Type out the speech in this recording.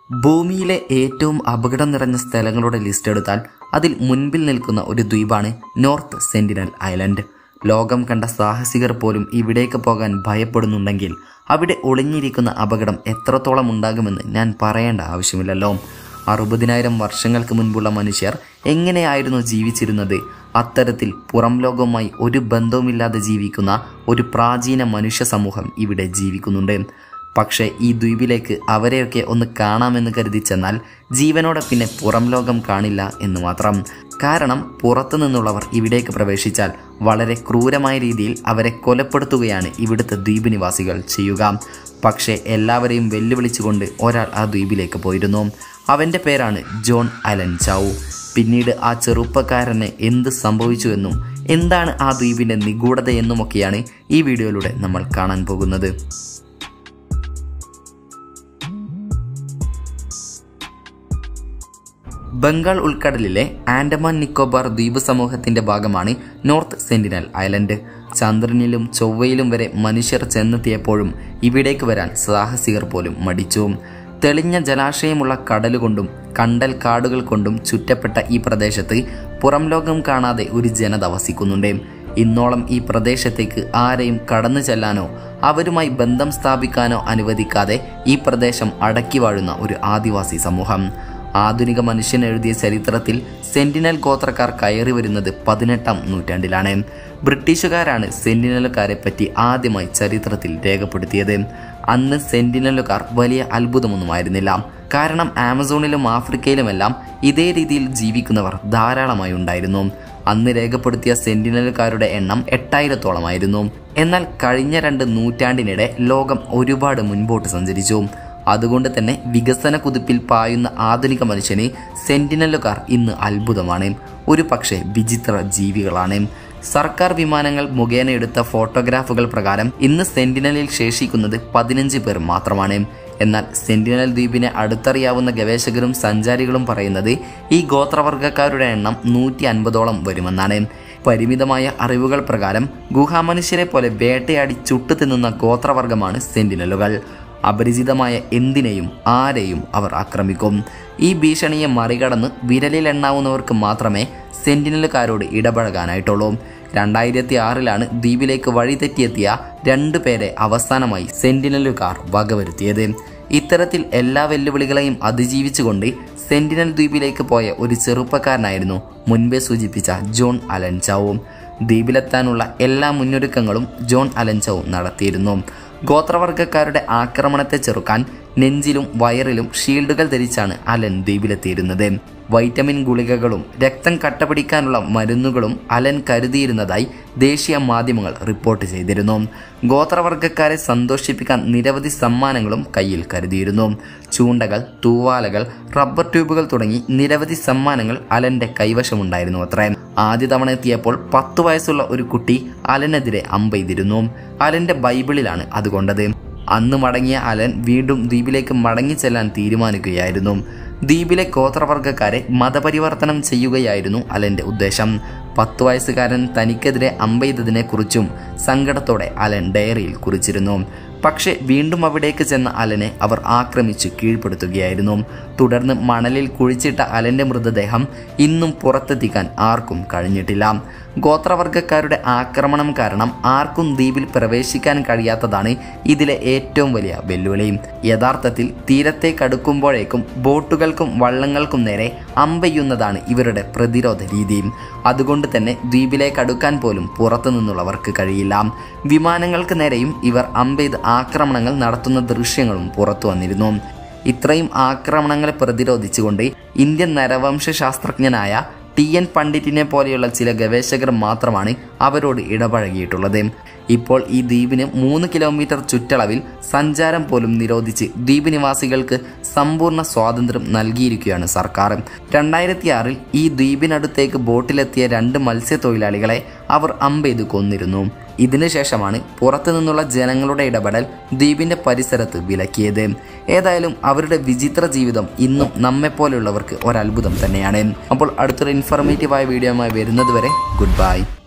ഭൂമിയിലെ ഏറ്റവും അപകടം നിറഞ്ഞ സ്ഥലങ്ങളുടെ ലിസ്റ്റ് എടുത്താൽ അതിൽ മുൻപിൽ നിൽക്കുന്ന ഒരു ദ്വീപാണ് നോർത്ത് സെന്റിനൽ ഐലൻഡ് ലോകം കണ്ട സാഹസികർ പോലും ഇവിടേക്ക് പോകാൻ ഭയപ്പെടുന്നുണ്ടെങ്കിൽ അവിടെ ഒളിഞ്ഞിരിക്കുന്ന അപകടം എത്രത്തോളം ഉണ്ടാകുമെന്ന് ഞാൻ പറയേണ്ട ആവശ്യമില്ലല്ലോ അറുപതിനായിരം വർഷങ്ങൾക്ക് മുൻപുള്ള മനുഷ്യർ എങ്ങനെയായിരുന്നു ജീവിച്ചിരുന്നത് അത്തരത്തിൽ പുറം ലോകവുമായി ഒരു ബന്ധവുമില്ലാതെ ജീവിക്കുന്ന ഒരു പ്രാചീന മനുഷ്യ സമൂഹം ഇവിടെ ജീവിക്കുന്നുണ്ട് പക്ഷേ ഈ ദ്വീപിലേക്ക് അവരെയൊക്കെ ഒന്ന് കാണാമെന്ന് കരുതി ചെന്നാൽ ജീവനോടെ പിന്നെ പുറം ലോകം കാണില്ല എന്ന് മാത്രം കാരണം പുറത്തു നിന്നുള്ളവർ ഇവിടേക്ക് പ്രവേശിച്ചാൽ വളരെ ക്രൂരമായ രീതിയിൽ അവരെ കൊലപ്പെടുത്തുകയാണ് ഇവിടുത്തെ ദ്വീപ് നിവാസികൾ ചെയ്യുക പക്ഷേ എല്ലാവരെയും വെല്ലുവിളിച്ചുകൊണ്ട് ഒരാൾ ആ ദ്വീപിലേക്ക് പോയിരുന്നു അവൻ്റെ പേരാണ് ജോൺ അലൻ ചാവു പിന്നീട് ആ ചെറുപ്പക്കാരന് എന്ത് സംഭവിച്ചുവെന്നും എന്താണ് ആ ദ്വീപിൻ്റെ നിഗൂഢതയെന്നുമൊക്കെയാണ് ഈ വീഡിയോയിലൂടെ നമ്മൾ കാണാൻ പോകുന്നത് ബംഗാൾ ഉൾക്കടലിലെ ആൻഡമാൻ നിക്കോബാർ ദ്വീപ് സമൂഹത്തിന്റെ ഭാഗമാണ് നോർത്ത് സെന്റിനൽ ഐലൻഡ് ചന്ദ്രനിലും ചൊവ്വയിലും വരെ മനുഷ്യർ ചെന്നെത്തിയപ്പോഴും ഇവിടേക്ക് വരാൻ സാഹസികർ പോലും മടിച്ചു തെളിഞ്ഞ ജലാശയമുള്ള കടലുകൊണ്ടും കണ്ടൽ കാടുകൾ കൊണ്ടും ചുറ്റപ്പെട്ട ഈ പ്രദേശത്ത് പുറം ലോകം കാണാതെ ഒരു ജനത വസിക്കുന്നുണ്ട് ഇന്നോളം ഈ പ്രദേശത്തേക്ക് ആരെയും കടന്നു ചെല്ലാനോ അവരുമായി ബന്ധം സ്ഥാപിക്കാനോ അനുവദിക്കാതെ ഈ പ്രദേശം അടക്കി വാഴുന്ന ഒരു ആദിവാസി സമൂഹം ആധുനിക മനുഷ്യൻ എഴുതിയ ചരിത്രത്തിൽ സെന്റിനൽ ഗോത്രക്കാർ കയറി വരുന്നത് പതിനെട്ടാം നൂറ്റാണ്ടിലാണ് ബ്രിട്ടീഷുകാരാണ് സെന്റിനലുകാരെ പറ്റി ആദ്യമായി ചരിത്രത്തിൽ രേഖപ്പെടുത്തിയത് അന്ന് സെന്റിനലുകാർ വലിയ അത്ഭുതമൊന്നുമായിരുന്നില്ല കാരണം ആമസോണിലും ആഫ്രിക്കയിലുമെല്ലാം ഇതേ രീതിയിൽ ജീവിക്കുന്നവർ ധാരാളമായി ഉണ്ടായിരുന്നു അന്ന് രേഖപ്പെടുത്തിയ സെന്റിനലുകാരുടെ എണ്ണം എട്ടായിരത്തോളമായിരുന്നു എന്നാൽ കഴിഞ്ഞ രണ്ട് നൂറ്റാണ്ടിനിടെ ലോകം ഒരുപാട് മുൻപോട്ട് സഞ്ചരിച്ചു അതുകൊണ്ട് തന്നെ വികസന കുതിപ്പിൽ പായുന്ന ആധുനിക മനുഷ്യന് സെന്റിനലുകാർ ഇന്ന് അത്ഭുതമാണ് ഒരു പക്ഷേ വിചിത്ര ജീവികളാണ് സർക്കാർ വിമാനങ്ങൾ മുഖേന എടുത്ത ഫോട്ടോഗ്രാഫുകൾ പ്രകാരം ഇന്ന് സെന്റിനലിൽ ശേഷിക്കുന്നത് പതിനഞ്ച് പേർ മാത്രമാണ് എന്നാൽ സെന്റിനൽ ദ്വീപിനെ അടുത്തറിയാവുന്ന ഗവേഷകരും സഞ്ചാരികളും പറയുന്നത് ഈ ഗോത്രവർഗക്കാരുടെ എണ്ണം നൂറ്റി അൻപതോളം വരുമെന്നാണ് പരിമിതമായ അറിവുകൾ പ്രകാരം ഗുഹാമനുഷ്യരെ പോലെ വേട്ടയാടി ചുട്ടു തിന്നുന്ന ഗോത്രവർഗമാണ് സെന്റിനലുകൾ അപരിചിതമായ എന്തിനേയും ആരെയും അവർ ആക്രമിക്കും ഈ ഭീഷണിയെ മറികടന്ന് വിരലിൽ എണ്ണാവുന്നവർക്ക് മാത്രമേ സെന്റിനലുകാരോട് ഇടപഴകാനായിട്ടുള്ളൂ രണ്ടായിരത്തി ആറിലാണ് ദ്വീപിലേക്ക് വഴിതെറ്റിയെത്തിയ രണ്ടു പേരെ അവസാനമായി സെന്റിനലുകാർ വകവരുത്തിയത് ഇത്തരത്തിൽ എല്ലാ വെല്ലുവിളികളെയും അതിജീവിച്ചുകൊണ്ട് സെന്റിനൽ ദ്വീപിലേക്ക് പോയ ഒരു ചെറുപ്പക്കാരനായിരുന്നു മുൻപേ സൂചിപ്പിച്ച ജോൺ അലൻചാവും ദ്വീപിലെത്താനുള്ള എല്ലാ മുന്നൊരുക്കങ്ങളും ജോൺ അലൻചാവും നടത്തിയിരുന്നു ഗോത്രവർഗക്കാരുടെ ആക്രമണത്തെ ചെറുക്കാൻ നെഞ്ചിലും വയറിലും ഷീൽഡുകൾ ധരിച്ചാണ് അലൻ ദ്വീപിലെത്തിയിരുന്നത് വൈറ്റമിൻ ഗുളികകളും രക്തം കട്ടപിടിക്കാനുള്ള മരുന്നുകളും അലൻ കരുതിയിരുന്നതായി ദേശീയ മാധ്യമങ്ങൾ റിപ്പോർട്ട് ചെയ്തിരുന്നു ഗോത്രവർഗക്കാരെ സന്തോഷിപ്പിക്കാൻ നിരവധി സമ്മാനങ്ങളും കയ്യിൽ കരുതിയിരുന്നു ചൂണ്ടകൾ തൂവാലകൾ റബ്ബർ ട്യൂബുകൾ തുടങ്ങി നിരവധി സമ്മാനങ്ങൾ അലന്റെ കൈവശമുണ്ടായിരുന്നു അത്രേ ആദ്യ തവണ എത്തിയപ്പോൾ പത്തു വയസ്സുള്ള ഒരു കുട്ടി അലനെതിരെ അമ്പെയ്തിരുന്നു അലന്റെ ബൈബിളിലാണ് അത് കൊണ്ടത് അന്ന് മടങ്ങിയ അലൻ വീണ്ടും ദ്വീപിലേക്ക് മടങ്ങിച്ചെല്ലാൻ തീരുമാനിക്കുകയായിരുന്നു ദ്വീപിലെ ഗോത്രവർഗക്കാരെ മതപരിവർത്തനം ചെയ്യുകയായിരുന്നു അലന്റെ ഉദ്ദേശം പത്തു വയസ്സുകാരൻ തനിക്കെതിരെ അമ്പെയ്തതിനെക്കുറിച്ചും സങ്കടത്തോടെ അലൻ ഡയറിയിൽ കുറിച്ചിരുന്നു പക്ഷെ വീണ്ടും അവിടേക്ക് ചെന്ന അലനെ അവർ ആക്രമിച്ച് കീഴ്പ്പെടുത്തുകയായിരുന്നു തുടർന്ന് മണലിൽ കുഴിച്ചിട്ട അലന്റെ മൃതദേഹം ഇന്നും പുറത്തെത്തിക്കാൻ ആർക്കും കഴിഞ്ഞിട്ടില്ല ഗോത്രവർഗക്കാരുടെ ആക്രമണം കാരണം ആർക്കും ദ്വീപിൽ പ്രവേശിക്കാൻ കഴിയാത്തതാണ് ഇതിലെ ഏറ്റവും വലിയ വെല്ലുവിളി യഥാർത്ഥത്തിൽ തീരത്തേക്കടുക്കുമ്പോഴേക്കും ബോട്ടുകൾക്കും വള്ളങ്ങൾക്കും നേരെ അമ്പെയ്യുന്നതാണ് ഇവരുടെ പ്രതിരോധ രീതി അതുകൊണ്ട് തന്നെ ദ്വീപിലേക്ക് അടുക്കാൻ പോലും പുറത്തു നിന്നുള്ളവർക്ക് കഴിയില്ല വിമാനങ്ങൾക്ക് നേരെയും ഇവർ അമ്പെയ്ത് ആക്രമണങ്ങൾ നടത്തുന്ന ദൃശ്യങ്ങളും പുറത്തു വന്നിരുന്നു ഇത്രയും ആക്രമണങ്ങളെ പ്രതിരോധിച്ചുകൊണ്ട് ഇന്ത്യൻ നരവംശ ശാസ്ത്രജ്ഞനായ ടി എൻ പണ്ഡിറ്റിനെ പോലെയുള്ള ചില ഗവേഷകർ മാത്രമാണ് അവരോട് ഇടപഴകിയിട്ടുള്ളത് ഇപ്പോൾ ഈ ദ്വീപിന് മൂന്ന് കിലോമീറ്റർ ചുറ്റളവിൽ സഞ്ചാരം പോലും നിരോധിച്ച് ദ്വീപ് നിവാസികൾക്ക് സമ്പൂർണ്ണ സ്വാതന്ത്ര്യം നൽകിയിരിക്കുകയാണ് സർക്കാർ രണ്ടായിരത്തി ആറിൽ ഈ ദ്വീപിനടുത്തേക്ക് ബോട്ടിലെത്തിയ രണ്ട് മത്സ്യത്തൊഴിലാളികളെ അവർ അമ്പെയ്ത് കൊന്നിരുന്നു ഇതിനുശേഷമാണ് പുറത്തു നിന്നുള്ള ജനങ്ങളുടെ ഇടപെടൽ ദ്വീപിന്റെ പരിസരത്ത് വിലക്കിയത് ഏതായാലും അവരുടെ വിചിത്ര ജീവിതം ഇന്നും നമ്മെപ്പോലെയുള്ളവർക്ക് ഒരത്ഭുതം തന്നെയാണ് അപ്പോൾ അടുത്തൊരു ഇൻഫർമേറ്റീവായ വീഡിയോയുമായി വരുന്നത് വരെ ഗുഡ് ബൈ